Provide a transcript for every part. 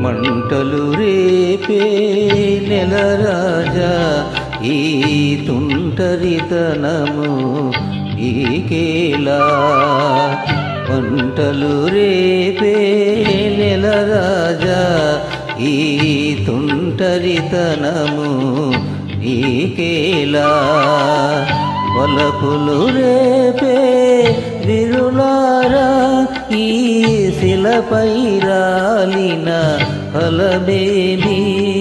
మంటలు రేపే నెల రాజా ఈ తుంటరితనము ఈకేలా మంటలు రేపే నెల రాజా ఈ తుంటరితనము నీకేలా వలపులు రేపే విరులారా ఈ శిలపై రాలిన ఫలమేమి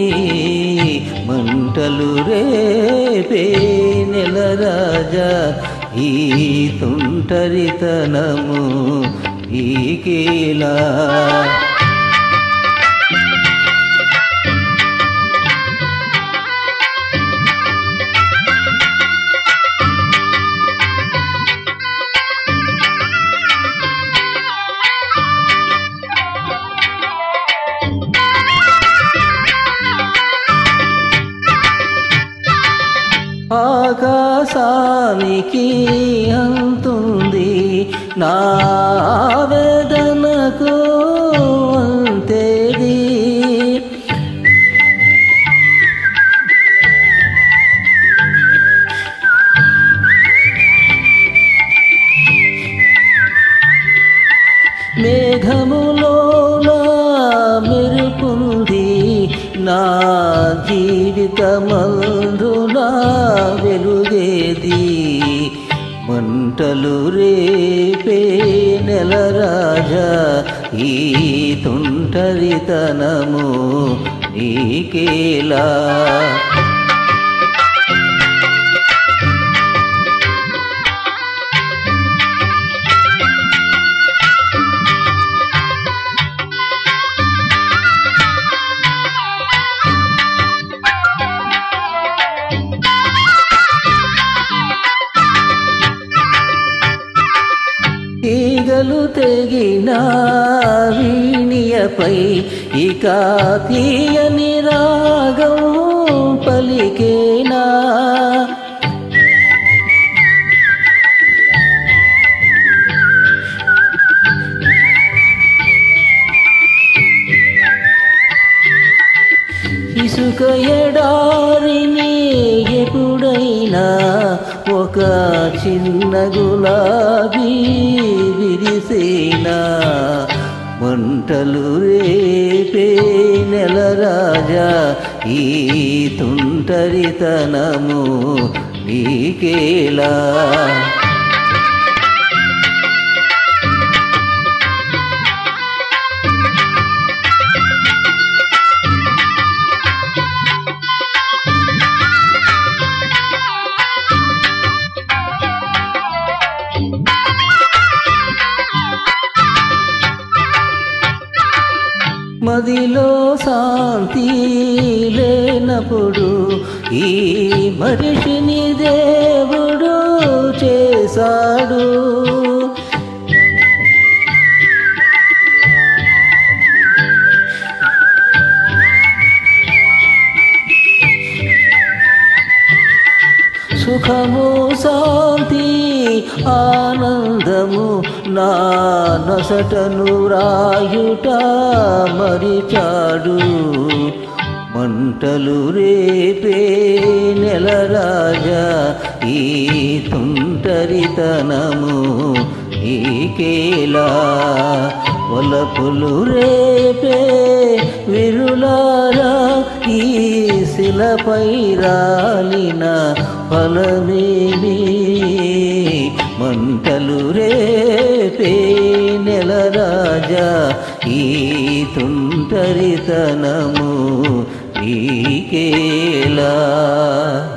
మంటలు రేపే నెల రాజా ఈ తుంటరితనము ఈకేలా ఆకాశానికి అంతుంది నా వేదనకు అంతేది మేఘములోన మెరుపుంది నా జీవితమందున వెలుగేది మంటలు రేపే నెల రాజా ఈ తుంటరితనము నీకేలా ఈగలు తెగిన వీణియపై ఇక తీయని రాగం పలికేనా ఇసుక ఎడారిని ఎప్పుడైనా ఒక చిన్న గులాబీ విరిసేనా మంటలు రేపే నెల రాజా ఈ తుంటరితనము నీకేలా మదిలో శాంతి లేనప్పుడు ఈ మనిషిని దేవుడు చేశాడు సుఖము శాంతి ఆనందము నా నొసటను రాయుట మరిచాడు మంటలు రేపే నెల రాజా ఈ తుంటరితనము ఈకేలా ఒలపులు రేపే విరులారా ఈ శిలపై రాలిన ఫలమేమి మంటలు రేపే నెల రాజా ఈ తుంటరితనము ఈకేలా